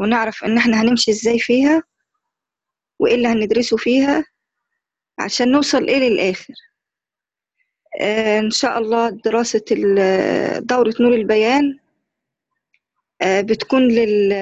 ونعرف إن إحنا هنمشي إزاي فيها وإيه اللي هندرسه فيها عشان نوصل إيه للآخر آه، إن شاء الله دراسة ال- دورة نور البيان آه، بتكون لل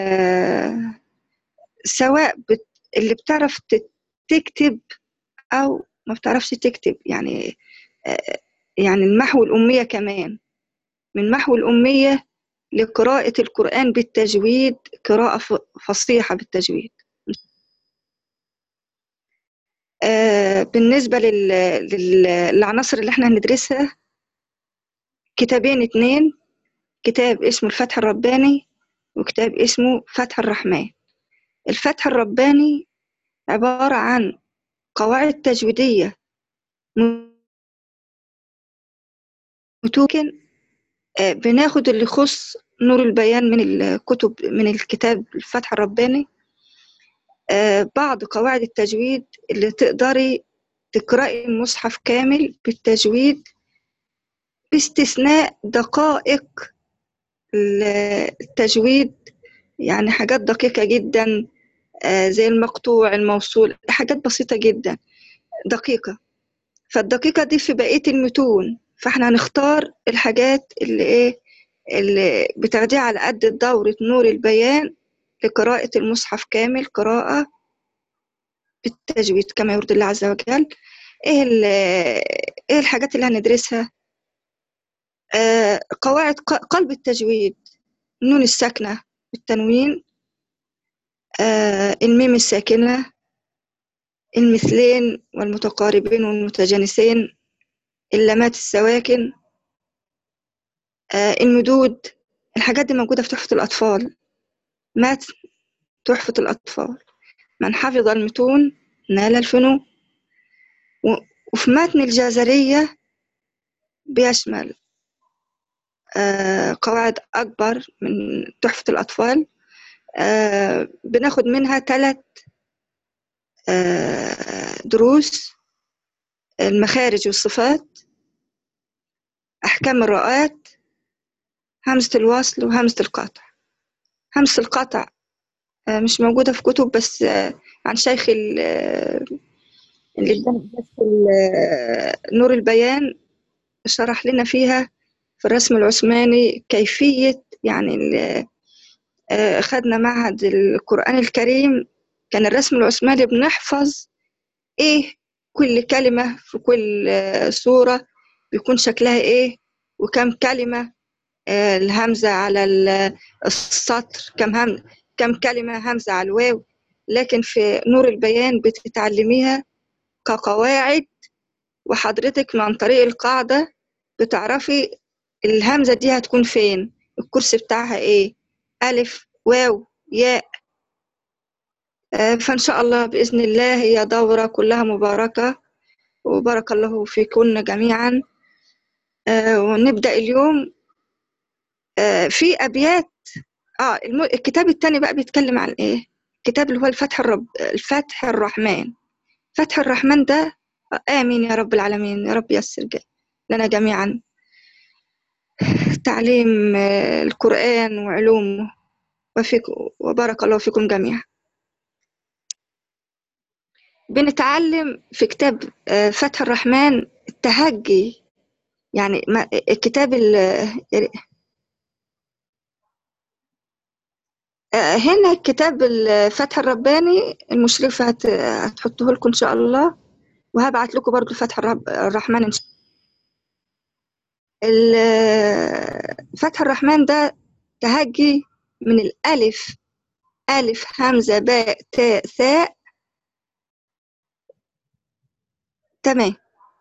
سواء بت... اللي بتعرف ت- تكتب أو ما بتعرفش تكتب يعني آه، يعني المحو الأمية كمان من محو الأمية لقراءة القرآن بالتجويد قراءة ف- فصيحة بالتجويد آه، بالنسبة لل... لل... للعناصر اللي احنا هندرسها كتابين اتنين كتاب اسمه الفتح الرباني وكتاب اسمه فتح الرحمن الفتح الرباني عبارة عن قواعد تجويدية متوكن آه، بناخد اللي يخص نور البيان من الكتب من الكتاب الفتح الرباني آه، بعض قواعد التجويد اللي تقدري تقرأي المصحف كامل بالتجويد باستثناء دقائق ال- التجويد يعني حاجات دقيقة جدا آه، زي المقطوع الموصول حاجات بسيطة جدا دقيقة فالدقيقة دي في بقية المتون فاحنا هنختار الحاجات اللي ايه اللي بتاخديها على قد دورة نور البيان لقراءة المصحف كامل قراءة بالتجويد كما يرضي الله عز وجل ايه ال- ايه الحاجات اللي هندرسها آه قواعد ق- قلب التجويد النون الساكنة بالتنوين آه الميم الساكنة المثلين والمتقاربين والمتجانسين اللامات السواكن آه المدود الحاجات دي موجودة في تحفة الأطفال مات تحفة الأطفال من حفظ المتون نال الفنون و- وفي متن الجازرية بيشمل آه، قواعد أكبر من تحفة الأطفال آه، بناخد منها ثلاث دروس المخارج والصفات أحكام الرؤات همزة الوصل وهمزة القطع همزة القطع آه، مش موجودة في كتب بس آه، عن شيخ ال- آه، اللي ادانا بس ال- آه، نور البيان شرح لنا فيها في الرسم العثماني كيفية يعني ال- آه، خدنا معهد القرآن الكريم كان الرسم العثماني بنحفظ إيه كل كلمة في كل آه، سورة بيكون شكلها إيه وكم كلمة آه، الهمزة على ال- السطر كم هم كم كلمة همزة على الواو لكن في نور البيان بتتعلميها كقواعد وحضرتك عن طريق القاعدة بتعرفي الهمزة دي هتكون فين الكرسي بتاعها ايه ألف واو ياء آه، فإن شاء الله بإذن الله هي دورة كلها مباركة وبارك الله فيكن جميعا آه، ونبدأ اليوم آه، في أبيات اه الم- الكتاب التاني بقى بيتكلم عن ايه الكتاب اللي هو الفتح الرب الفتح الرحمن فتح الرحمن ده آمين يا رب العالمين يا رب يسر ج- لنا جميعا تعليم آه، القرآن وعلومه وفيك وبارك الله فيكم جميعا بنتعلم في كتاب آه، فتح الرحمن التهجي يعني ما الكتاب ال- آه، هنا كتاب الفتح الرباني المشرفة هت- هتحطه لكم إن شاء الله وهبعت لكم برضو فتح الرب- الرحمن إن شاء ال- فتح الرحمن ده تهجي من الألف ألف همزة باء تاء ثاء تمام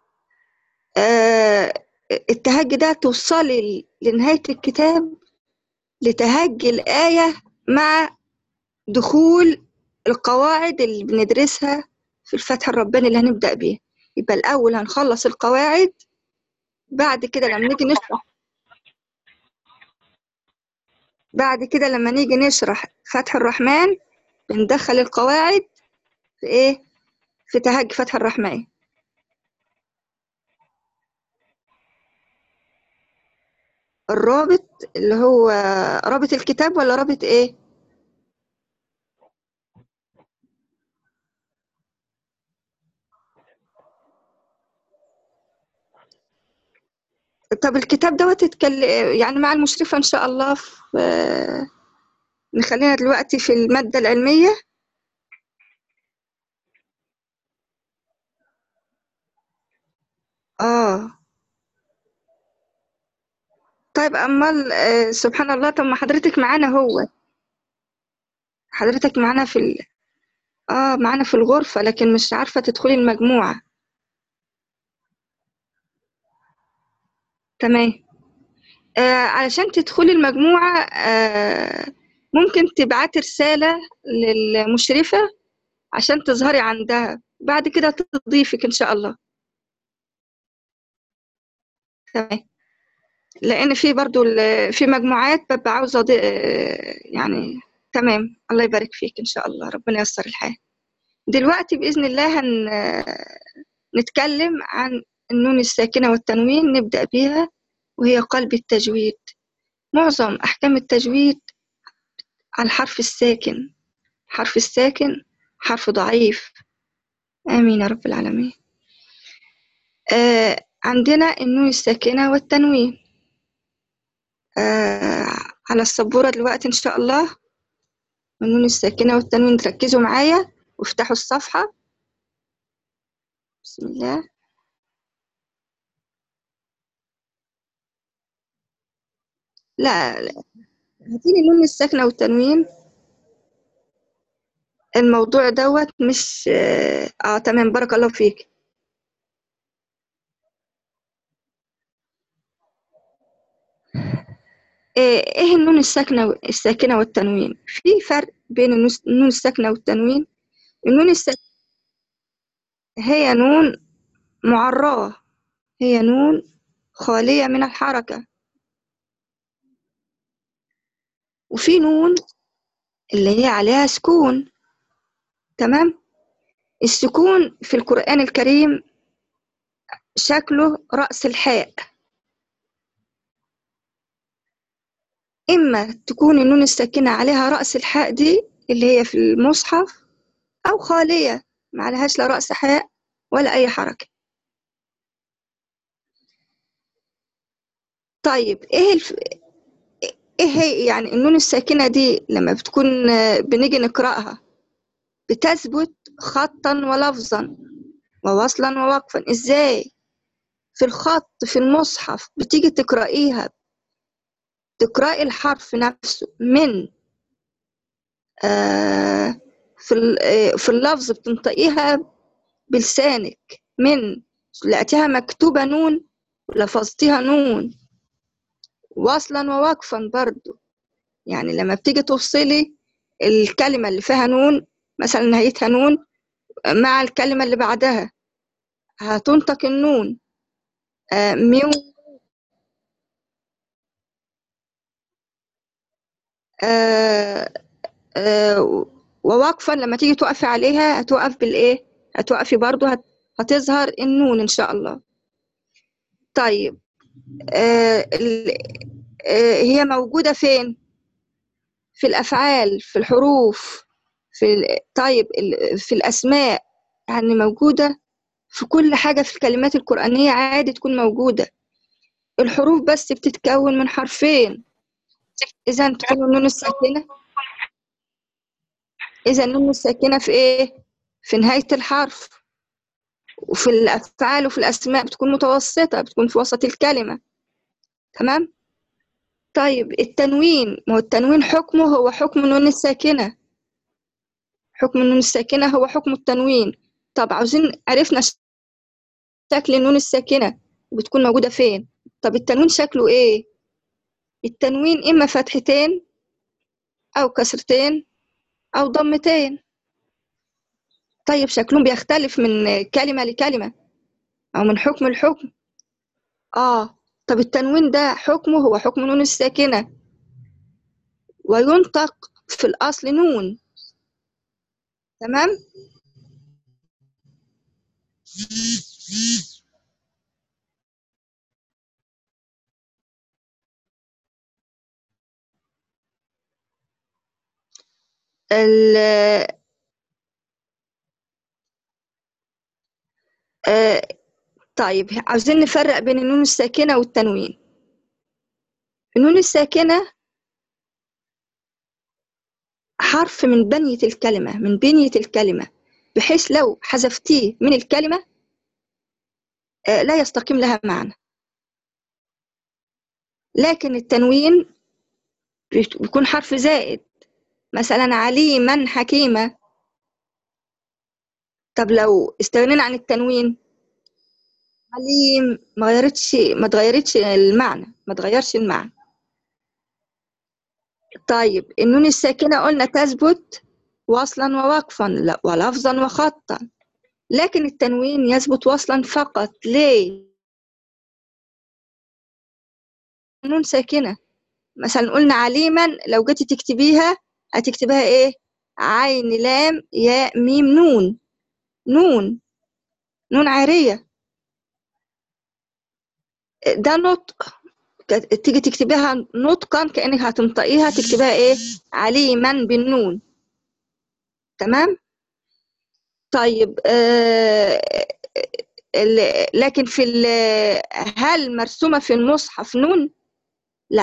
آه التهجي ده توصلي لنهاية الكتاب لتهجي الآية مع دخول القواعد اللي بندرسها في الفتح الرباني اللي هنبدأ بيه يبقى الأول هنخلص القواعد بعد كده لما نيجي نشرح بعد كده لما نيجي نشرح فتح الرحمن بندخل القواعد في إيه؟ في تهجي فتح الرحمن الرابط اللي هو رابط الكتاب ولا رابط إيه؟ طب الكتاب دوت اتكل... يعني مع المشرفة إن شاء الله في... نخلينا دلوقتي في المادة العلمية آه طيب أمال آه سبحان الله طب ما حضرتك معانا هو حضرتك معانا في ال... آه معانا في الغرفة لكن مش عارفة تدخلي المجموعة تمام آه علشان تدخلي المجموعة آه ممكن تبعتي رسالة للمشرفة عشان تظهري عندها بعد كده تضيفك إن شاء الله تمام لأن في برضو ال- في مجموعات ببقى عاوزة أضي- آه، يعني تمام الله يبارك فيك إن شاء الله ربنا ييسر الحال دلوقتي بإذن الله هن آه، نتكلم عن النون الساكنة والتنوين نبدأ بيها وهي قلب التجويد معظم أحكام التجويد على الحرف الساكن الحرف الساكن حرف ضعيف آمين يا رب العالمين آه عندنا النون الساكنة والتنوين آه على السبورة دلوقتي إن شاء الله النون الساكنة والتنوين تركزوا معايا وافتحوا الصفحة بسم الله لا لا هاتيلي النون الساكنة والتنوين الموضوع دوت مش آه, اه تمام بارك الله فيك آه ايه النون الساكنة الساكنة والتنوين في فرق بين النوس- النون الساكنة والتنوين النون الساكنة هي نون معرّاة هي نون خالية من الحركة وفي نون اللي هي عليها سكون تمام السكون في القرآن الكريم شكله رأس الحاء إما تكون النون الساكنة عليها رأس الحاء دي اللي هي في المصحف أو خالية ما عليهاش لا رأس حاء ولا أي حركة طيب إيه الف... إيه هي يعني النون الساكنة دي لما بتكون آه، بنيجي نقرأها بتثبت خطا ولفظا ووصلا ووقفا إزاي في الخط في المصحف بتيجي تقرأيها تقرأي الحرف نفسه من آه في ال- آه، في اللفظ بتنطقيها بلسانك من لقيتيها مكتوبة نون ولفظتيها نون وصلا ووقفا برضو يعني لما بتيجي تفصلي الكلمة اللي فيها نون مثلا نهايتها نون مع الكلمة اللي بعدها هتنطق النون آه ميو آه آه ووقفا لما تيجي توقفي عليها هتوقف بالإيه؟ هتوقفي برضو هت... هتظهر النون إن شاء الله طيب آه ال... آه هي موجودة فين؟ في الأفعال في الحروف في ال... طيب ال... في الأسماء يعني موجودة في كل حاجة في الكلمات القرآنية عادي تكون موجودة الحروف بس بتتكون من حرفين إذا تكون النون الساكنة إذا النون الساكنة في إيه؟ في نهاية الحرف وفي الأفعال وفي الأسماء بتكون متوسطة بتكون في وسط الكلمة تمام؟ طيب التنوين ما هو التنوين حكمه هو حكم النون الساكنة حكم النون الساكنة هو حكم التنوين طب عاوزين عرفنا شكل النون الساكنة بتكون موجودة فين طب التنوين شكله إيه؟ التنوين إما فتحتين أو كسرتين أو ضمتين طيب شكلهم بيختلف من كلمة لكلمة أو من حكم لحكم آه طب التنوين ده حكمه هو حكم نون الساكنة وينطق في الأصل نون تمام ال آه طيب عاوزين نفرق بين النون الساكنة والتنوين النون الساكنة حرف من بنية الكلمة من بنية الكلمة بحيث لو حذفتيه من الكلمة آه، لا يستقيم لها معنى لكن التنوين بيكون حرف زائد مثلا عليما حكيمة طب لو استغنينا عن التنوين عليم ما غيرتش ما تغيرتش المعنى ما تغيرش المعنى طيب النون الساكنة قلنا تثبت وصلا ووقفا ولفظا وخطا لكن التنوين يثبت وصلا فقط ليه نون ساكنة مثلا قلنا عليما لو جيتي تكتبيها هتكتبها ايه عين لام ياء ميم نون نون نون عارية ده نطق تيجي تكتبيها نطقا كأنك هتنطقيها تكتبها ايه عليما بالنون تمام طيب آه لكن في هل مرسومة في المصحف نون لا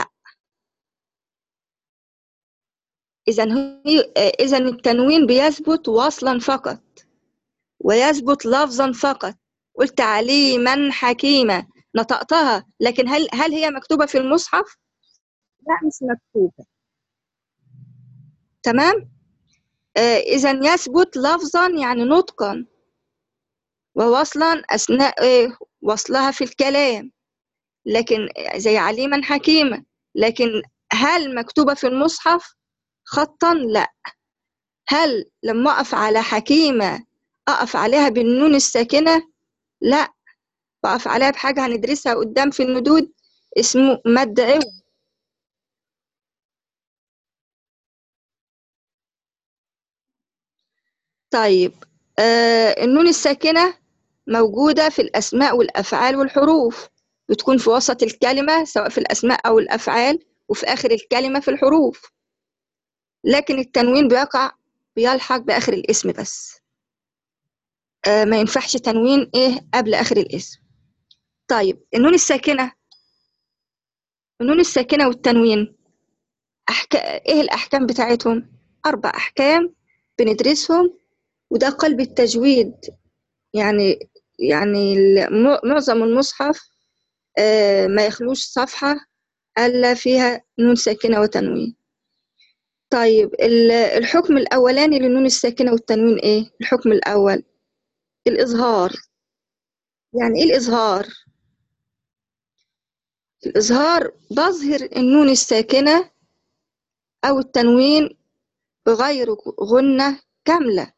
إذا إذا التنوين بيثبت وصلا فقط ويثبت لفظا فقط قلت عليما حكيمة نطقتها لكن هل هل هي مكتوبة في المصحف؟ لا مش مكتوبة تمام؟ آه إذا يثبت لفظا يعني نطقا ووصلا أثناء إيه؟ وصلها في الكلام لكن زي عليما حكيمة لكن هل مكتوبة في المصحف خطا لا هل لما أقف على حكيمة أقف عليها بالنون الساكنة لا بقف عليها بحاجة هندرسها قدام في المدود اسمه مد عوض طيب آه النون الساكنة موجودة في الأسماء والأفعال والحروف بتكون في وسط الكلمة سواء في الأسماء أو الأفعال وفي آخر الكلمة في الحروف لكن التنوين بيقع بيلحق بآخر الاسم بس آه ما ينفعش تنوين إيه قبل آخر الاسم طيب النون الساكنة النون الساكنة والتنوين أحكا... إيه الأحكام بتاعتهم؟ أربع أحكام بندرسهم وده قلب التجويد يعني يعني معظم المصحف آه ما يخلوش صفحة ألا فيها نون ساكنة وتنوين طيب الحكم الأولاني للنون الساكنة والتنوين إيه؟ الحكم الأول الإظهار يعني إيه الإظهار؟ الإظهار بظهر النون الساكنة أو التنوين بغير غنة كاملة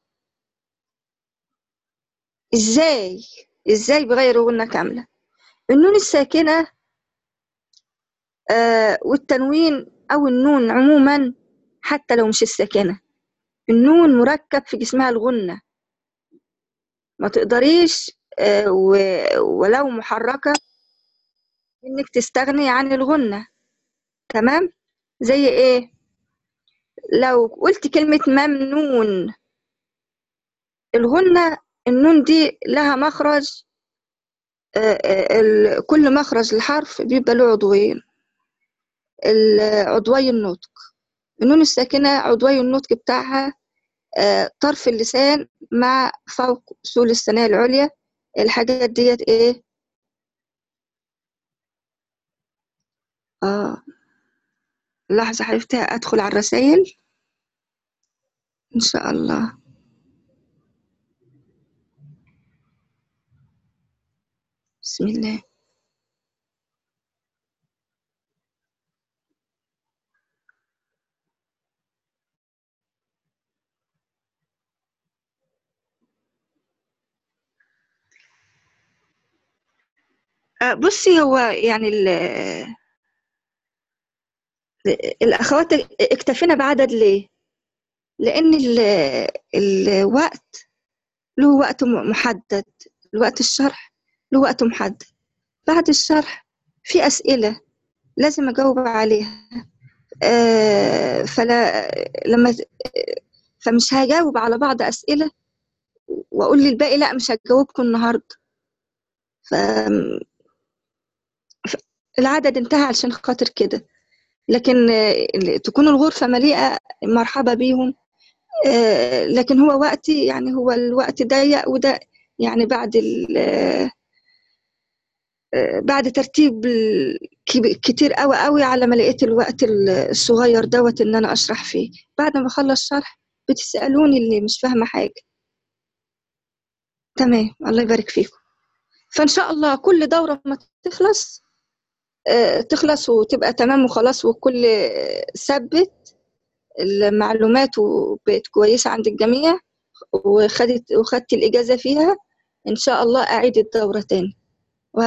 إزاي؟ إزاي بغير غنة كاملة؟ النون الساكنة آه والتنوين أو النون عموما حتى لو مش الساكنة النون مركب في جسمها الغنة ما تقدريش آه ولو محركة انك تستغني عن الغنة تمام زي ايه لو قلت كلمة ممنون الغنة النون دي لها مخرج كل مخرج الحرف بيبقى له عضوين عضوي النطق النون الساكنة عضوي النطق بتاعها طرف اللسان مع فوق سول الثنايا العليا الحاجات ديت ايه آه لحظة حبيبتي أدخل على الرسائل إن شاء الله بسم الله بصي هو يعني الأخوات اكتفينا بعدد ليه؟ لأن الوقت له وقت محدد الوقت الشرح له وقت محدد بعد الشرح في أسئلة لازم أجاوب عليها آه فلا لما فمش هجاوب على بعض أسئلة وأقول للباقي لا مش هجاوبكم النهاردة ف العدد انتهى علشان خاطر كده لكن آه، تكون الغرفة مليئة مرحبا بيهم آه، لكن هو وقتي يعني هو الوقت ضيق وده يعني بعد ال آه، بعد ترتيب كتير قوي قوي على ما لقيت الوقت الصغير دوت ان انا اشرح فيه بعد ما اخلص شرح بتسالوني اللي مش فاهمه حاجه تمام الله يبارك فيكم فان شاء الله كل دوره ما تخلص تخلص وتبقى تمام وخلاص والكل ثبت المعلومات وبقت كويسة عند الجميع وخدت وخدت الإجازة فيها إن شاء الله أعيد الدورة تاني و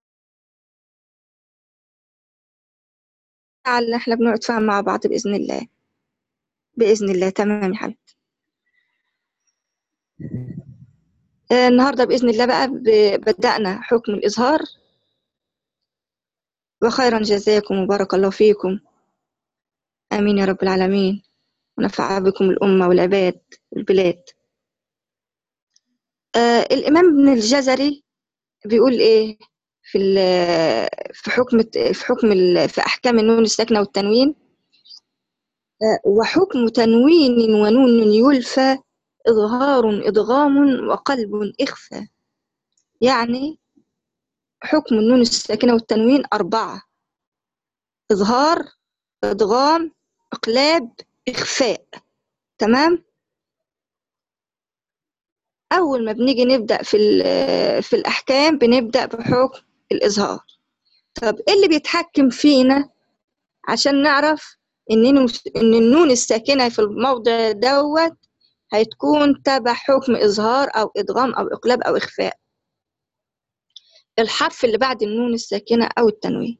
اللي احنا بنقعد فيها مع بعض بإذن الله بإذن الله تمام يا حبيبتي النهارده بإذن الله بقى بدأنا حكم الإظهار وخيرا جزاكم وبارك الله فيكم آمين يا رب العالمين ونفع بكم الأمة والعباد والبلاد آه الإمام ابن الجزري بيقول إيه في في حكم في حكم في أحكام النون الساكنة والتنوين آه وحكم تنوين ونون يلفى إظهار إدغام وقلب إخفى يعني حكم النون الساكنة والتنوين أربعة إظهار إدغام إقلاب إخفاء تمام أول ما بنيجي نبدأ في, في الأحكام بنبدأ بحكم الإظهار طب إيه اللي بيتحكم فينا عشان نعرف إن إن النون الساكنة في الموضع دوت هتكون تبع حكم إظهار أو إدغام أو إقلاب أو إخفاء الحرف اللي بعد النون الساكنة أو التنوين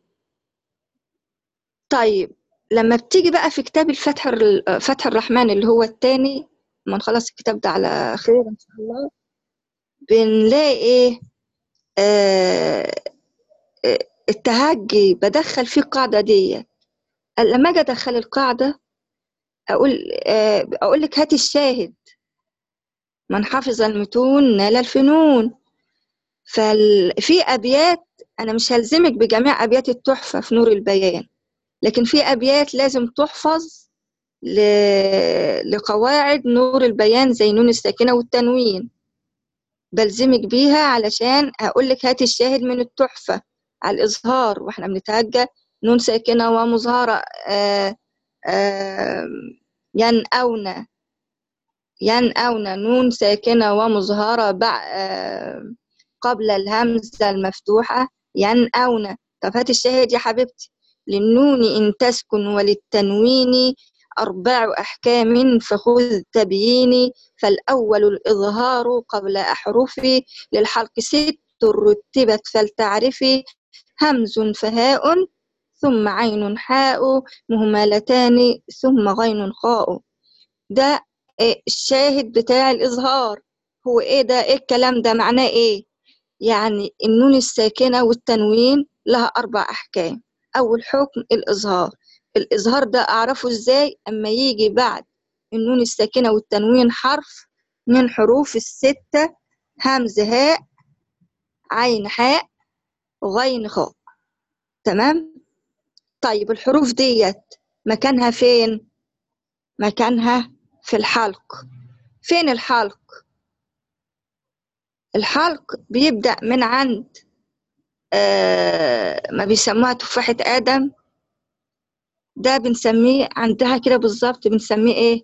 طيب لما بتيجي بقى في كتاب الفتح فتح الرحمن اللي هو الثاني ما نخلص الكتاب ده على خير ان شاء الله بنلاقي ايه آه التهجي بدخل فيه القاعدة دي لما اجي ادخل القاعدة اقول آه اقول لك هاتي الشاهد من حفظ المتون نال الفنون ففي ابيات انا مش هلزمك بجميع ابيات التحفة في نور البيان لكن في أبيات لازم تحفظ ل... لقواعد نور البيان زي نون الساكنة والتنوين بلزمك بيها علشان هقول لك هاتي الشاهد من التحفة على الإظهار وإحنا بنتهجى نون ساكنة ومظهرة آآ آآ ينأون ينأون نون ساكنة ومظهرة قبل الهمزة المفتوحة ينأون طب هاتي الشاهد يا حبيبتي للنون إن تسكن وللتنوين أربع أحكام فخذ تبييني فالأول الإظهار قبل أحرفي للحلق ست رتبت فلتعرفي همز فهاء ثم عين حاء مهملتان ثم غين خاء ده الشاهد بتاع الإظهار هو إيه ده إيه الكلام ده معناه إيه يعني النون الساكنة والتنوين لها أربع أحكام أول حكم الإظهار الإظهار ده أعرفه إزاي أما يجي بعد النون الساكنة والتنوين حرف من حروف الستة همز هاء عين حاء غين خاء تمام طيب الحروف ديت مكانها فين مكانها في الحلق فين الحلق الحلق بيبدأ من عند آه ما بيسموها تفاحة آدم ده بنسميه عندها كده بالظبط بنسميه ايه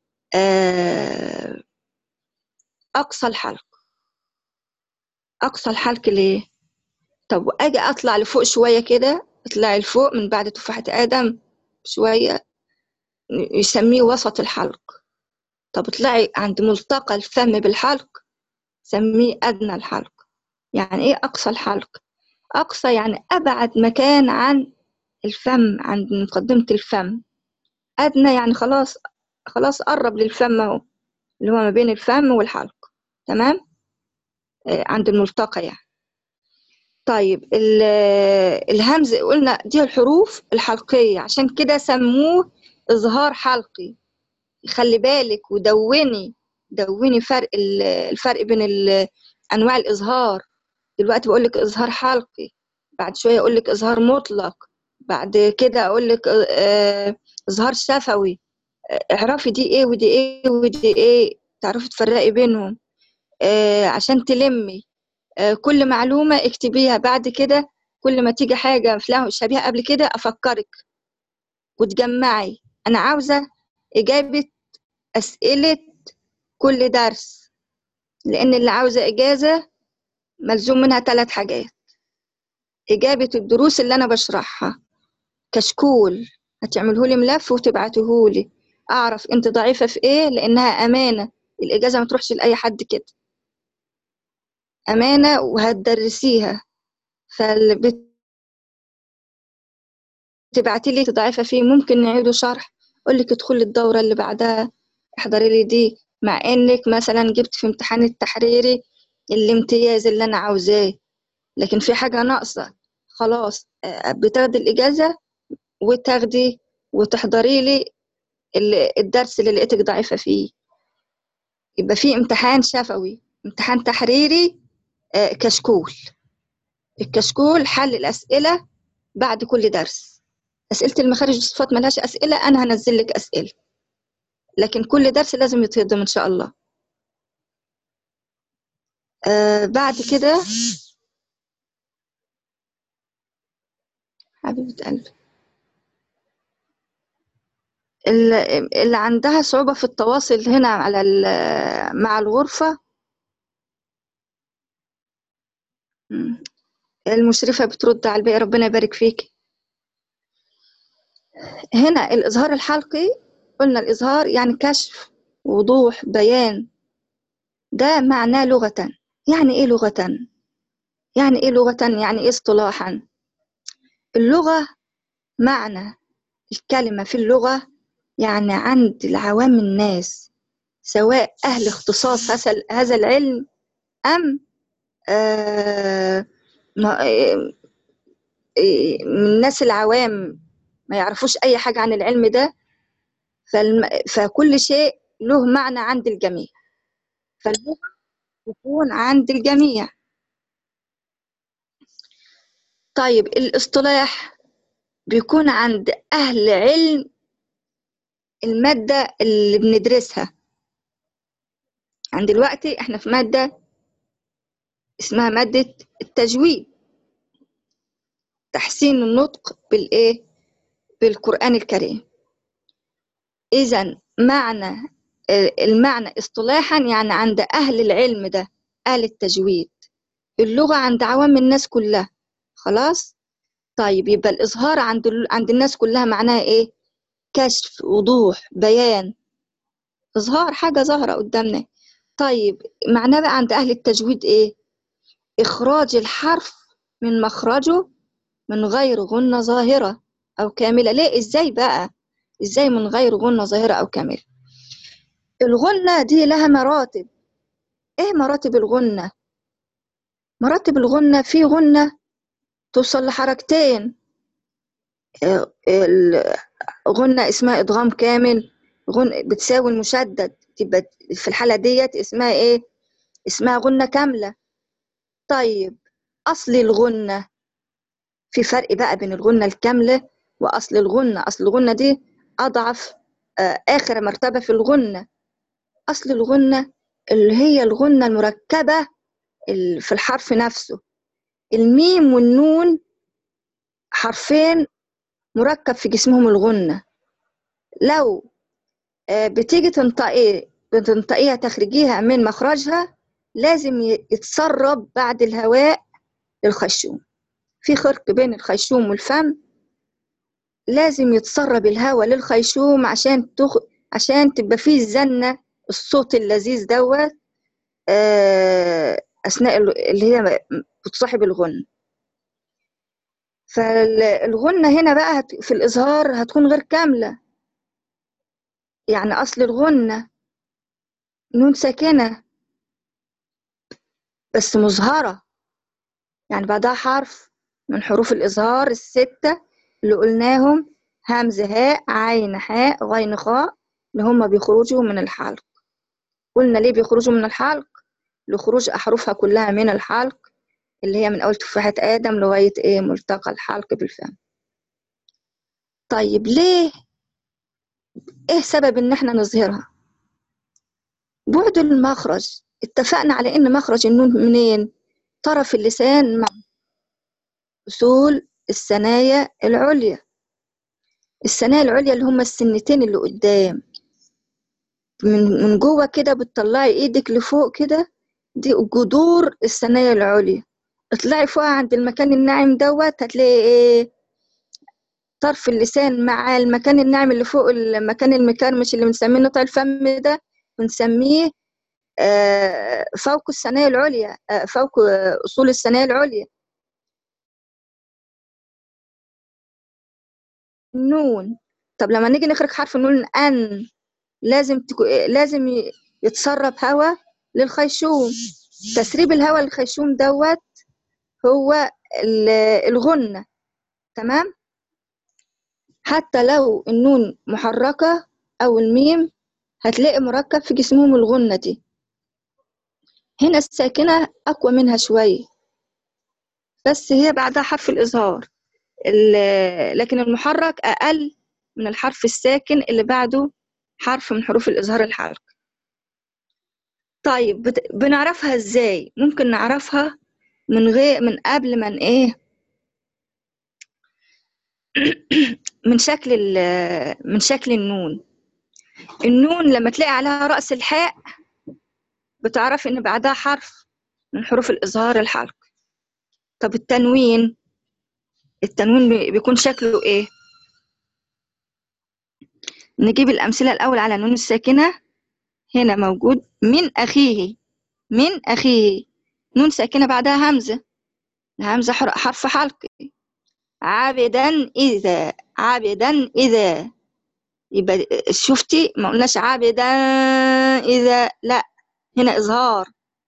آه أقصى الحلق أقصى الحلق ليه طب أجي أطلع لفوق شوية كده اطلعي لفوق من بعد تفاحة آدم شوية يسميه وسط الحلق طب اطلعي عند ملتقى الفم بالحلق سميه أدنى الحلق يعني إيه أقصى الحلق أقصى يعني أبعد مكان عن الفم عند مقدمة الفم أدنى يعني خلاص خلاص قرب للفم أهو اللي هو ما بين الفم والحلق تمام آه عند الملتقى يعني طيب الهمز قلنا دي الحروف الحلقية عشان كده سموه إظهار حلقي خلي بالك ودوني دوني فرق الفرق بين أنواع الإظهار دلوقتي بقول لك إظهار حلقي بعد شوية أقول لك إظهار مطلق بعد كده أقول لك آه، إظهار شفوي آه، اعرفي دي إيه ودي إيه ودي إيه تعرفي تفرقي بينهم آه، عشان تلمي آه، كل معلومة اكتبيها بعد كده كل ما تيجي حاجة فلان شبيهة قبل كده أفكرك وتجمعي أنا عاوزة إجابة أسئلة كل درس لأن اللي عاوزة إجازة ملزوم منها ثلاث حاجات إجابة الدروس اللي أنا بشرحها كشكول هتعملهولي ملف وتبعتهولي أعرف أنت ضعيفة في إيه لأنها أمانة الإجازة ما تروحش لأي حد كده أمانة وهتدرسيها فاللي بتبعتي لي ضعيفة فيه ممكن نعيده شرح أقول لك ادخلي الدورة اللي بعدها احضري لي دي مع إنك مثلا جبت في امتحان التحريري الامتياز اللي أنا عاوزاه لكن في حاجة ناقصة خلاص آه، بتاخدي الإجازة وتاخدي وتحضري لي ال- الدرس اللي لقيتك ضعيفة فيه يبقى في امتحان شفوي امتحان تحريري آه، كشكول الكشكول حل الأسئلة بعد كل درس أسئلة المخارج والصفات ملهاش أسئلة أنا هنزل لك أسئلة لكن كل درس لازم يتهضم إن شاء الله آه بعد كده حبيبة قلبي ال- اللي عندها صعوبة في التواصل هنا على ال- مع الغرفة مم. المشرفة بترد على الباقي ربنا يبارك فيك هنا الإظهار الحلقي قلنا الإظهار يعني كشف وضوح بيان ده معناه لغة يعني إيه لغة؟ يعني إيه لغة؟ يعني إيه اصطلاحا؟ اللغة معنى الكلمة في اللغة يعني عند العوام الناس سواء أهل اختصاص هذا- هذا العلم أم آه، ما- آه، آه، من الناس العوام ما يعرفوش أي حاجة عن العلم ده فالم... فكل شيء له معنى عند الجميع فاللغة تكون عند الجميع طيب الاصطلاح بيكون عند أهل علم المادة اللي بندرسها عند دلوقتي احنا في مادة اسمها مادة التجويد تحسين النطق بالإيه؟ بالقرآن الكريم إذا معنى المعنى اصطلاحا يعني عند أهل العلم ده أهل التجويد اللغة عند عوام الناس كلها خلاص طيب يبقى الإظهار عند ال- عند الناس كلها معناها إيه كشف وضوح بيان إظهار حاجة ظاهرة قدامنا طيب معناه بقى عند أهل التجويد إيه إخراج الحرف من مخرجه من غير غنة ظاهرة أو كاملة ليه إزاي بقى إزاي من غير غنة ظاهرة أو كاملة الغنة دي لها مراتب إيه مراتب الغنة مراتب الغنة في غنة توصل لحركتين آه، ال- غنة اسمها إدغام كامل غن بتساوي المشدد تبقى في الحالة ديت اسمها إيه اسمها غنة كاملة طيب أصل الغنة في فرق بقى بين الغنة الكاملة وأصل الغنة أصل الغنة دي أضعف آه، آخر مرتبة في الغنة أصل الغنة اللي هي الغنة المركبة ال- في الحرف نفسه الميم والنون حرفين مركب في جسمهم الغنة لو آه، بتيجي تنطقي بتنطقيها تخرجيها من مخرجها لازم ي- يتسرب بعد الهواء الخيشوم في خرق بين الخيشوم والفم لازم يتسرب الهواء للخيشوم عشان تخ... عشان تبقى فيه الزنة الصوت اللذيذ دوت آه، أثناء ال- اللي هي بتصاحب الغنة فالغنة هنا بقى هت- في الإظهار هتكون غير كاملة يعني أصل الغنة نون ساكنة بس مظهرة يعني بعدها حرف من حروف الإظهار الستة اللي قلناهم همز هاء عين حاء غين خاء اللي هم بيخرجوا من الحلق قلنا ليه بيخرجوا من الحلق لخروج أحرفها كلها من الحلق اللي هي من أول تفاحة آدم لغاية إيه ملتقى الحلق بالفم طيب ليه إيه سبب إن إحنا نظهرها بعد المخرج اتفقنا على إن مخرج النون منين طرف اللسان مع أصول الثنايا العليا الثنايا العليا اللي هما السنتين اللي قدام من من جوه كده بتطلعي ايدك لفوق كده دي جذور الثنايا العليا اطلعي فوق عند المكان الناعم دوت هتلاقي ايه طرف اللسان مع المكان الناعم اللي فوق المكان المكرمش اللي بنسميه نطع الفم ده بنسميه آه فوق الثنايا العليا آه فوق اصول الثنايا العليا النون طب لما نيجي نخرج حرف النون ان لازم تكو... لازم ي- يتسرب هواء للخيشوم تسريب الهواء للخيشوم دوت هو ال- الغنة تمام حتى لو النون محركة أو الميم هتلاقي مركب في جسمهم الغنة دي هنا الساكنة أقوى منها شوية بس هي بعدها حرف الإظهار ال- لكن المحرك أقل من الحرف الساكن اللي بعده حرف من حروف الإظهار الحلق طيب بت... بنعرفها إزاي ممكن نعرفها من غير من قبل من إيه من شكل ال... من شكل النون النون لما تلاقي عليها رأس الحاء بتعرف إن بعدها حرف من حروف الإظهار الحلق طب التنوين التنوين بي- بيكون شكله إيه نجيب الأمثلة الأول على النون الساكنة هنا موجود من أخيه من أخيه نون ساكنة بعدها همزة الهمزة حر- حرف حلق عابدا إذا عابدا إذا يبقى شفتي ما قلناش عابدا إذا لا هنا إظهار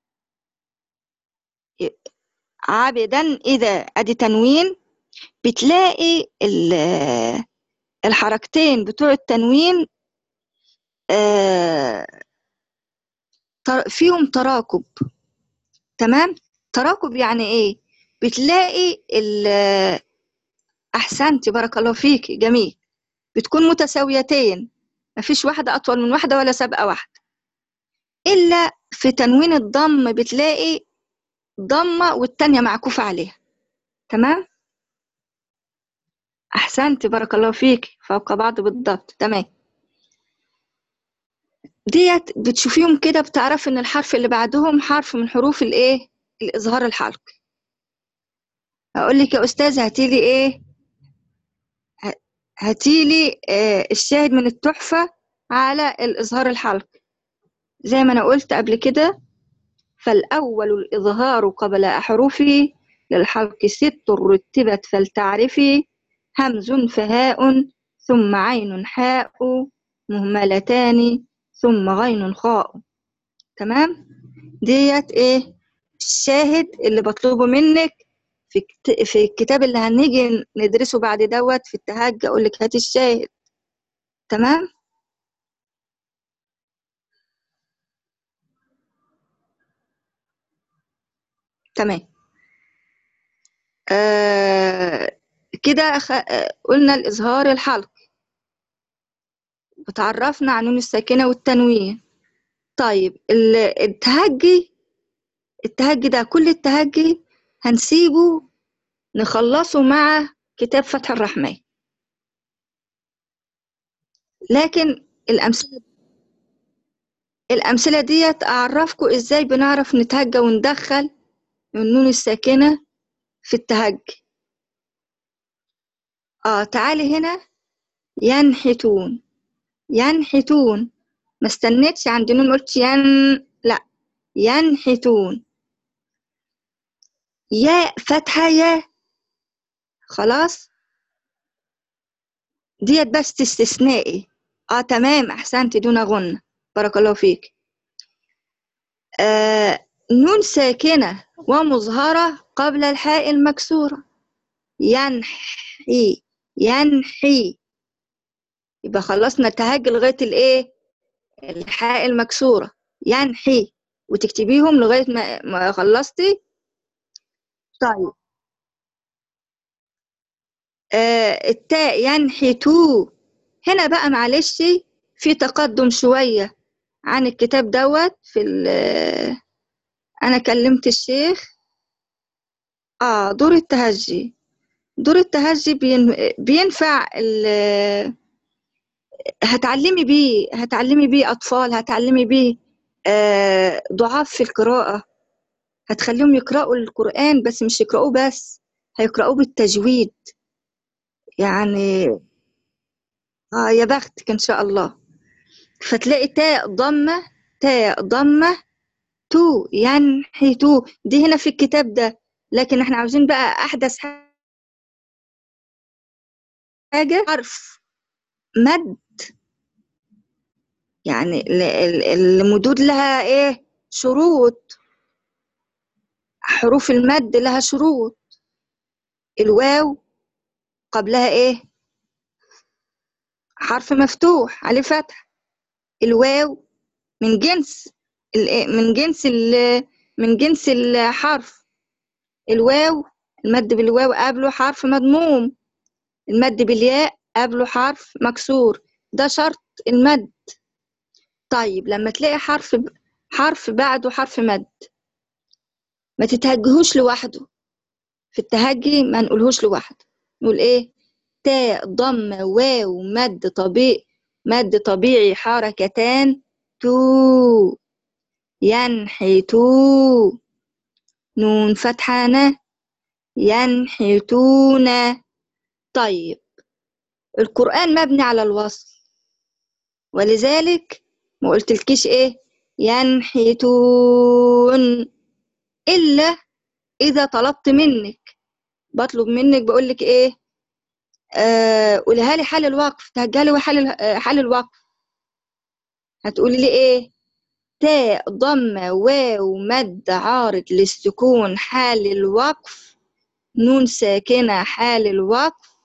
عابدا إذا أدي تنوين بتلاقي ال- الحركتين بتوع التنوين آه، تر- فيهم تراكب تمام تراكب يعني ايه بتلاقي ال- احسنتي بارك الله فيك جميل بتكون متساويتين مفيش واحدة أطول من واحدة ولا سابقة واحدة إلا في تنوين الضم بتلاقي ضمة والتانية معكوفة عليها تمام أحسنتي بارك الله فيك فوق بعض بالضبط تمام ديت بتشوفيهم كده بتعرف إن الحرف اللي بعدهم حرف من حروف الإيه الإظهار الحلق أقول لك يا أستاذ هاتيلي إيه ه- هاتيلي آه الشاهد من التحفة على الإظهار الحلق زي ما أنا قلت قبل كده فالأول الإظهار قبل أحرفه للحلق ست رتبت فلتعرفي همز فهاء ثم عين حاء مهملتان ثم غين خاء تمام ديت ايه الشاهد اللي بطلبه منك في كت... في الكتاب اللي هنيجي ندرسه بعد دوت في التهجي اقول لك هاتي الشاهد تمام تمام آه كده خ... آه قلنا الإظهار الحلق وتعرفنا عن نون الساكنة والتنوين طيب ال- التهجي التهجي ده كل التهجي هنسيبه نخلصه مع كتاب فتح الرحمن لكن الأمثلة الأمثلة ديت أعرفكم إزاي بنعرف نتهجى وندخل النون الساكنة في التهجي آه تعالي هنا ينحتون ينحتون ما استنيتش عند نون قلت ين لا ينحتون يا فتحة يا خلاص ديت بس استثنائي اه تمام احسنت دون غنة بارك الله فيك آه نون ساكنة ومظهرة قبل الحاء المكسورة ينحي ينحي يبقى خلصنا التهجي لغاية الايه الحاء المكسورة ينحي وتكتبيهم لغاية ما, ما خلصتي طيب آه التاء ينحتو هنا بقى معلش في تقدم شوية عن الكتاب دوت في أنا كلمت الشيخ آه دور التهجي دور التهجي بين بينفع هتعلمي بيه هتعلمي بيه أطفال هتعلمي بيه آه ضعاف في القراءة هتخليهم يقرأوا القرآن بس مش يقرأوه بس هيقرأوه بالتجويد يعني آه يا بختك إن شاء الله فتلاقي تاء ضمة تاء ضمة تو ينحي تو دي هنا في الكتاب ده لكن احنا عاوزين بقى أحدث حاجة حرف مد يعني المدود لها ايه شروط حروف المد لها شروط الواو قبلها ايه حرف مفتوح عليه فتح الواو من جنس من جنس من جنس الحرف الواو المد بالواو قبله حرف مضموم المد بالياء قبله حرف مكسور ده شرط المد طيب لما تلاقي حرف حرف بعده حرف مد ما تتهجهوش لوحده في التهجي ما نقولهوش لوحده نقول ايه تاء ضم واو مد طبيعي مد طبيعي حركتان تو ينحتو نون فتحانة ينحتون طيب القرآن مبني على الوصل ولذلك ما قلتلكيش ايه ينحتون إلا إذا طلبت منك بطلب منك بقولك ايه آه قولها لي حال الوقف تهجها لي حال حال الوقف هتقولي لي ايه تاء ضمة واو مد عارض للسكون حال الوقف نون ساكنة حال الوقف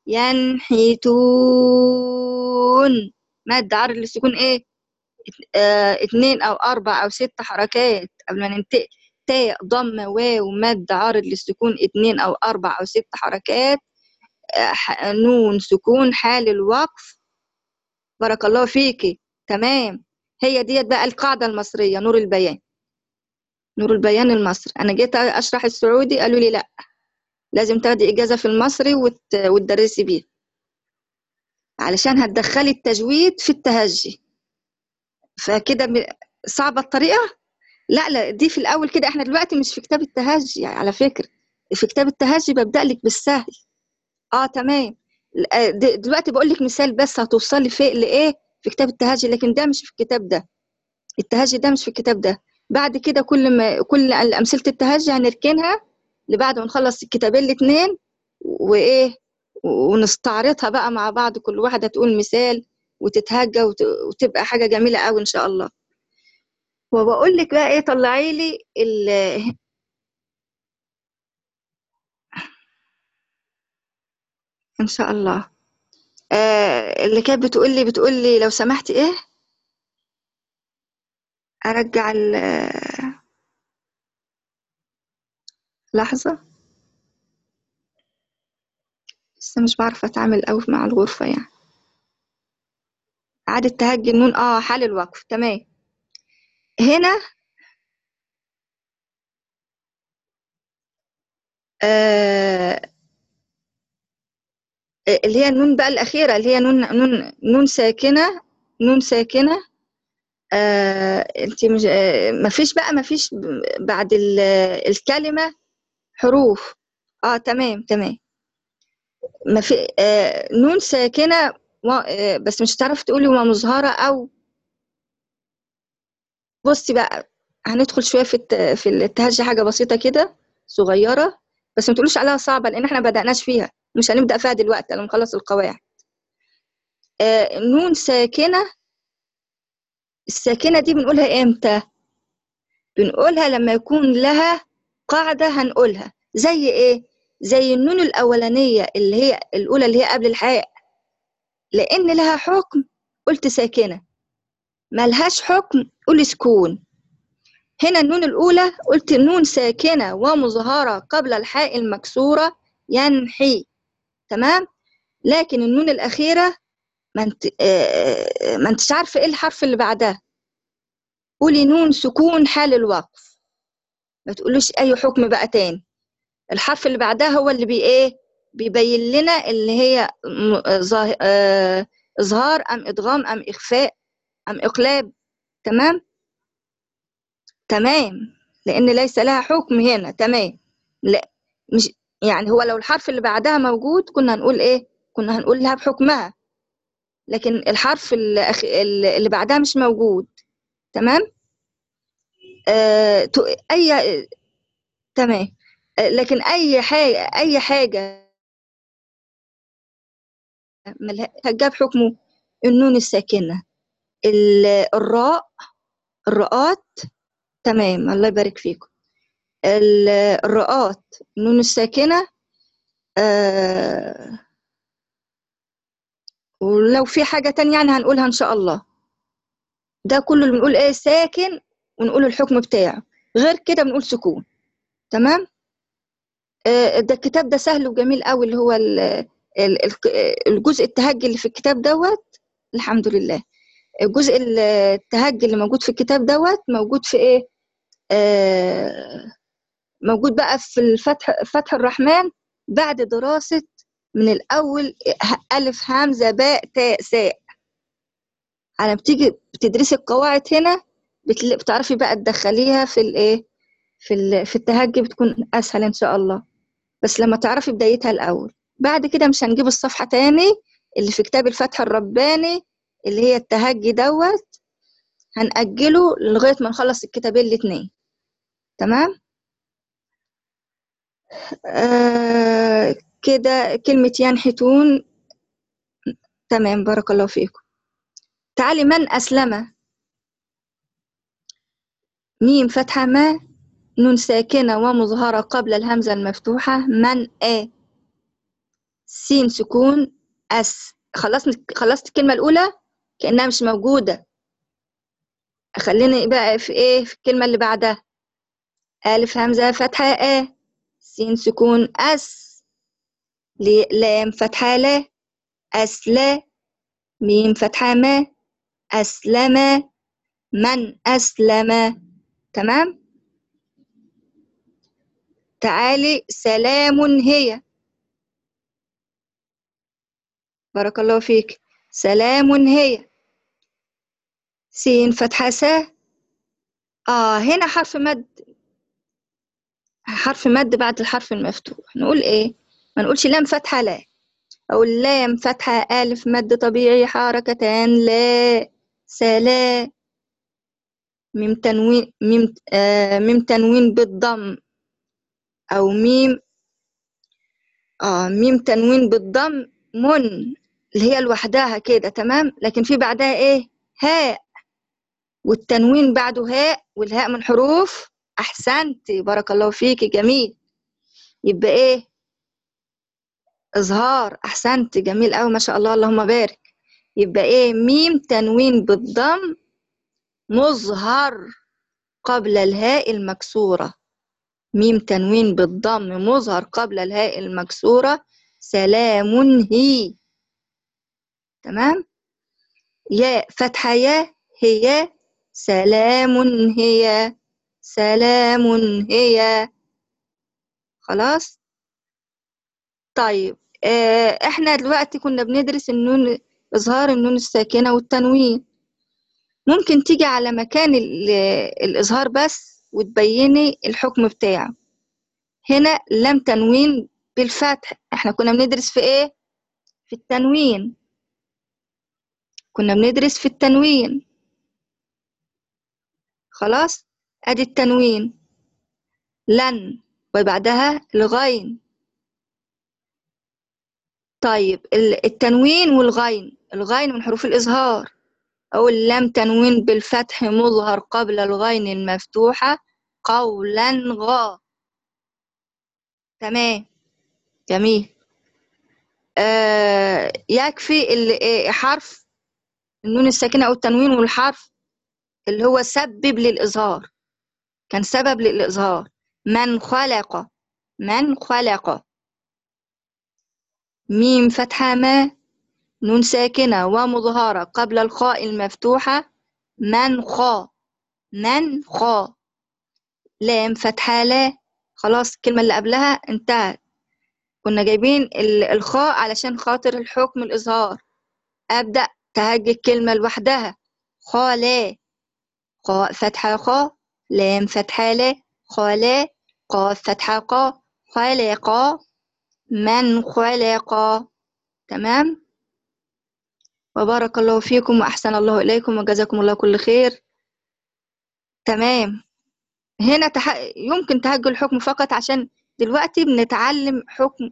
ينحتون مد عارض للسكون ايه اه اتنين او اربع او ست حركات قبل ما ننتقل تاء ضمة واو مد عارض للسكون اتنين او اربع او ست حركات اه نون سكون حال الوقف بارك الله فيكي تمام هي ديت بقى القاعدة المصرية نور البيان نور البيان المصري أنا جيت أشرح السعودي قالوا لي لأ لازم تاخدي إجازة في المصري وت... وتدرسي بيه علشان هتدخلي التجويد في التهجي فكده صعبة الطريقة لا لا دي في الأول كده احنا دلوقتي مش في كتاب التهجي يعني على فكرة في كتاب التهجي ببدأ لك بالسهل اه تمام دلوقتي بقول لك مثال بس هتوصلي في لإيه في كتاب التهجي لكن ده مش في الكتاب ده التهجي ده مش في الكتاب ده بعد كده كل ما كل أمثلة التهجي هنركنها لبعد ما نخلص الكتابين الاتنين وإيه ونستعرضها بقى مع بعض كل واحدة تقول مثال وتتهجى وت... وتبقى حاجة جميلة قوي إن شاء الله وبقول لك بقى إيه طلعي لي ال إن شاء الله آه اللي كانت بتقول لي بتقول لي لو سمحتي ايه ارجع ال لحظة لسه مش بعرف اتعامل قوي مع الغرفة يعني إعادة تهجي النون اه حال الوقف تمام هنا آه اللي هي النون بقى الأخيرة اللي هي نون نون نون ساكنة نون ساكنة آه انت مش آه ما فيش بقى ما فيش بعد الكلمة حروف اه تمام تمام ما في آه نون ساكنة آه بس مش هتعرف تقولي وما مظهرة أو بصي بقى هندخل شوية في الت... في التهجي حاجة بسيطة كده صغيرة بس ما تقولوش عليها صعبة لأن احنا ما بدأناش فيها مش هنبدأ فيها دلوقتي لما نخلص القواعد آه نون ساكنة الساكنة دي بنقولها امتى بنقولها لما يكون لها قاعدة هنقولها زي ايه زي النون الأولانية اللي هي الأولى اللي هي قبل الحاء لأن لها حكم قلت ساكنة ملهاش حكم قول سكون هنا النون الأولى قلت النون ساكنة ومظهرة قبل الحاء المكسورة ينحي تمام لكن النون الأخيرة ما انت آه، ما انتش عارفة ايه الحرف اللي بعدها قولي نون سكون حال الوقف ما تقولوش أي حكم بقى تاني الحرف اللي بعدها هو اللي بي ايه بيبين لنا اللي هي م- ظاه- آه، إظهار أم إدغام أم إخفاء أم إقلاب تمام تمام لأن ليس لها حكم هنا تمام لا مش يعني هو لو الحرف اللي بعدها موجود كنا هنقول إيه كنا هنقول لها بحكمها لكن الحرف الأخ... اللي بعدها مش موجود تمام آه... تو- أي تمام آه، لكن أي حاجة أي حاجة ملها- هتجاب حكمه النون الساكنة ال- الراء الراءات تمام الله يبارك فيكم ال- الراءات النون الساكنة آه ولو في حاجة تانية يعني هنقولها إن شاء الله ده كله اللي بنقول إيه ساكن ونقول الحكم بتاعه غير كده بنقول سكون تمام آه ده الكتاب ده سهل وجميل قوي اللي هو ال- ال- ال- الجزء التهجي اللي في الكتاب دوت الحمد لله الجزء التهجي اللي موجود في الكتاب دوت موجود في إيه آه موجود بقى في الفتح فتح الرحمن بعد دراسة من الأول ه- ألف همزة باء تاء ساء على بتيجي بتدرسي القواعد هنا بتل- بتعرفي بقى تدخليها في الإيه في ال- في التهجي بتكون أسهل إن شاء الله بس لما تعرفي بدايتها الأول بعد كده مش هنجيب الصفحة تاني اللي في كتاب الفتح الرباني اللي هي التهجي دوت هنأجله لغاية ما نخلص الكتابين الاتنين تمام آه كده كلمة ينحتون تمام بارك الله فيكم تعالي من أسلم ميم فتحة ما نون ساكنة ومظهرة قبل الهمزة المفتوحة من آ سين سكون أس خلصنا خلصت الكلمة الأولى كأنها مش موجودة خلينا بقى في إيه في الكلمة اللي بعدها ألف همزة فتحة آ سين سكون أس لي- لام فتحة لا أسلا ميم فتحة ما أسلم من أسلم تمام تعالي سلام هي بارك الله فيك سلام هي سين فتحة سا آه هنا حرف مد حرف مد بعد الحرف المفتوح نقول إيه ما نقولش لام فتحة لا أو لام فتحة ألف مد طبيعي حركتان لا سلا ميم تنوين ميم آه ميم تنوين بالضم أو ميم آه ميم تنوين بالضم من اللي هي لوحدها كده تمام لكن في بعدها إيه هاء والتنوين بعده هاء والهاء من حروف أحسنتي بارك الله فيكي جميل يبقى إيه إظهار أحسنتي جميل أوي ما شاء الله اللهم بارك يبقى إيه ميم تنوين بالضم مظهر قبل الهاء المكسورة ميم تنوين بالضم مظهر قبل الهاء المكسورة سلام هي تمام يا فتحة يا هي سلام هي سلام هي خلاص طيب آه احنا دلوقتي كنا بندرس النون إظهار النون الساكنة والتنوين ممكن تيجي على مكان ال- الإظهار بس وتبيني الحكم بتاعه هنا لم تنوين بالفتح احنا كنا بندرس في ايه في التنوين كنا بندرس في التنوين خلاص ادي التنوين لن وبعدها الغين طيب ال- التنوين والغين الغين من حروف الإظهار أو لم تنوين بالفتح مظهر قبل الغين المفتوحة قولا غا تمام جميل آه يكفي ال- إيه، حرف النون الساكنة أو التنوين والحرف اللي هو سبب للإظهار كان سبب للإظهار من خلق من خلق ميم فتحة ما نون ساكنة ومظهرة قبل الخاء المفتوحة من خا من خا لام فتحة لا خلاص الكلمة اللي قبلها انتهت كنا جايبين ال- الخاء علشان خاطر الحكم الإظهار أبدأ تهجي الكلمة لوحدها خا لا خاء فتحة خا لام فتحة لا خا لا قاف فتحة قا خلق من خلق تمام وبارك الله فيكم وأحسن الله إليكم وجزاكم الله كل خير تمام هنا تح... يمكن تهجل الحكم فقط عشان دلوقتي بنتعلم حكم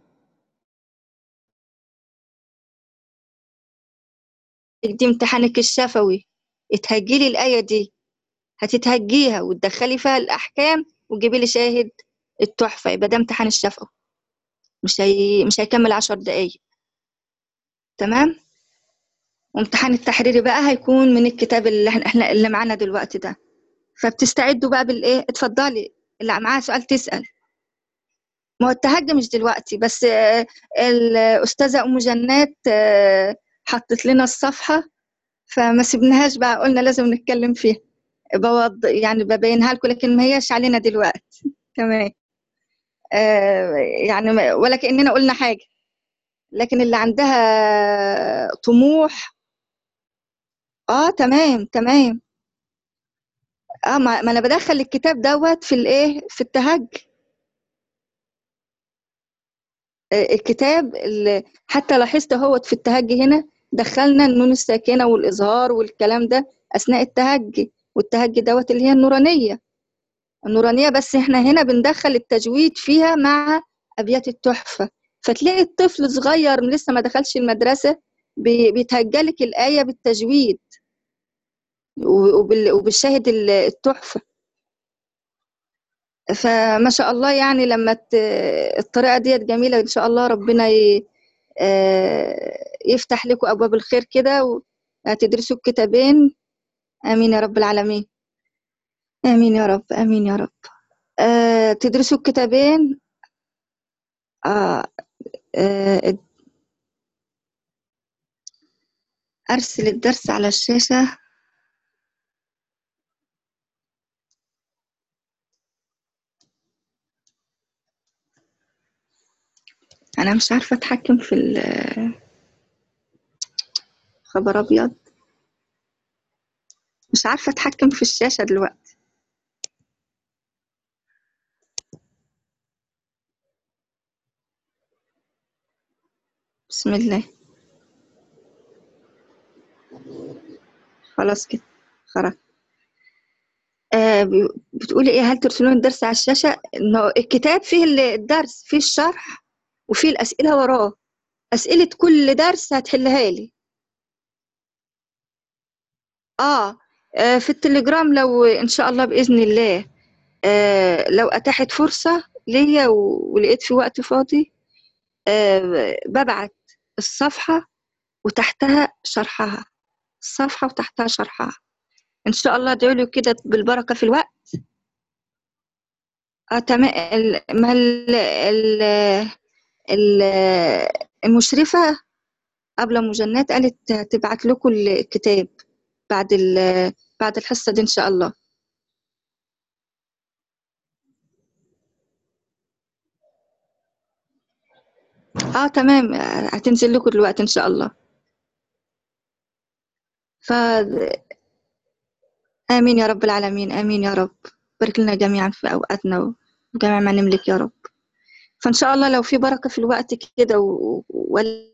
دي امتحانك الشفوي اتهجلي الآية دي هتتهجيها وتدخلي فيها الأحكام وتجيبي لي شاهد التحفة يبقى ده امتحان الشفوي مش هي... مش هيكمل عشر دقايق تمام وامتحان التحريري بقى هيكون من الكتاب اللي احنا احنا اللي معانا دلوقتي ده فبتستعدوا بقى بالايه اتفضلي اللي معاها سؤال تسأل ما هو التهجي مش دلوقتي بس آه، الأستاذة أم جنات آه، حطت لنا الصفحة فما سبناهاش بقى قلنا لازم نتكلم فيها بوض يعني ببينها لكم لكن ما هياش علينا دلوقتي تمام آه، يعني ما- ولا كأننا قلنا حاجة لكن اللي عندها طموح اه تمام تمام اه ما, ما انا بدخل الكتاب دوت في الايه في التهجي آه، الكتاب اللي حتى لاحظت اهوت في التهجي هنا دخلنا النون الساكنة والإظهار والكلام ده أثناء التهجي والتهجي دوت اللي هي النورانية النورانية بس احنا هنا بندخل التجويد فيها مع أبيات التحفة فتلاقي الطفل صغير لسه ما دخلش المدرسة بي- بيتهجلك الآية بالتجويد و- وبال- وبالشاهد ال- التحفة فما شاء الله يعني لما ت- الطريقة ديت جميلة إن شاء الله ربنا ي- آه، يفتح لكم أبواب الخير كده وتدرسوا الكتابين آمين يا رب العالمين آمين يا رب آمين يا رب آه، تدرسوا الكتابين آه، آه، أرسل الدرس على الشاشة أنا مش عارفة أتحكم في ال- خبر أبيض مش عارفة أتحكم في الشاشة دلوقتي بسم الله خلاص كده خلاص آه بي- بتقولي ايه هل ترسلون الدرس على الشاشة انه الكتاب فيه ال- الدرس فيه الشرح وفيه الأسئلة وراه أسئلة كل درس هتحلها لي آه, آه في التليجرام لو إن شاء الله بإذن الله آه لو أتاحت فرصة ليا و- ولقيت في وقت فاضي آه ببعت الصفحة وتحتها شرحها الصفحة وتحتها شرحها إن شاء الله ادعوا لي كده بالبركة في الوقت اه تمام ال- ما ال ال ال المشرفة قبل مجنات قالت تبعت لكم الكتاب بعد ال- بعد الحصة دي إن شاء الله اه تمام هتنزل لكم دلوقتي إن شاء الله ف آمين يا رب العالمين آمين يا رب بارك لنا جميعا في أوقاتنا وجميع ما نملك يا رب فإن شاء الله لو في بركة في الوقت كده و- ولا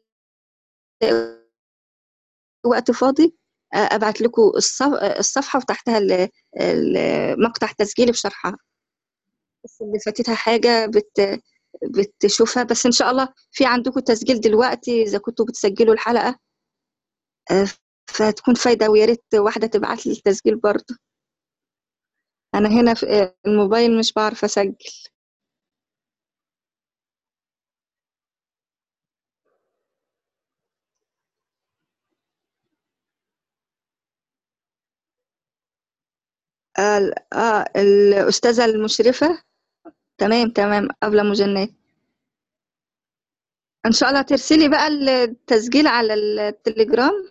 وقت فاضي آه، أبعت لكم الصف- الصفحة وتحتها ال- ال- مقطع تسجيلي بشرحها بس اللي فاتتها حاجة بت بتشوفها بس إن شاء الله في عندكم تسجيل دلوقتي إذا كنتوا بتسجلوا الحلقة آه، فتكون فايدة ويا ريت واحدة تبعت لي التسجيل برضه أنا هنا في آه، الموبايل مش بعرف أسجل آه, آه الأستاذة المشرفة تمام تمام قبل مجنات إن شاء الله ترسلي بقى التسجيل على التليجرام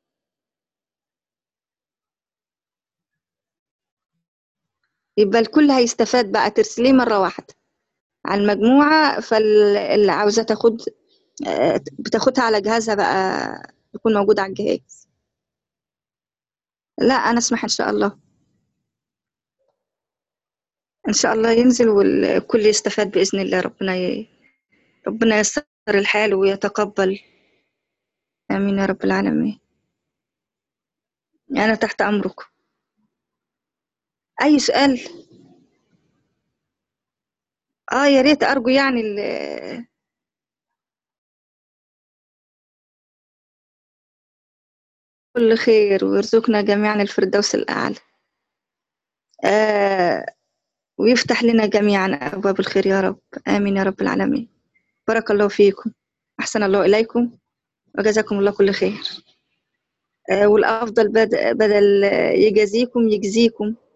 يبقى الكل هيستفاد بقى ترسليه مرة واحدة على المجموعة فاللي عاوزة تاخد بتاخدها على جهازها بقى يكون موجود على الجهاز لا أنا أسمح إن شاء الله إن شاء الله ينزل والكل يستفاد بإذن الله ربنا ي... ربنا ييسر الحال ويتقبل آمين يا رب العالمين أنا تحت أمركم أي سؤال آه يا ريت أرجو يعني ال... كل خير ويرزقنا جميعا الفردوس الأعلى آه ويفتح لنا جميعا أبواب الخير يا رب آمين يا رب العالمين بارك الله فيكم أحسن الله إليكم وجزاكم الله كل خير آه والأفضل بدل يجازيكم يجزيكم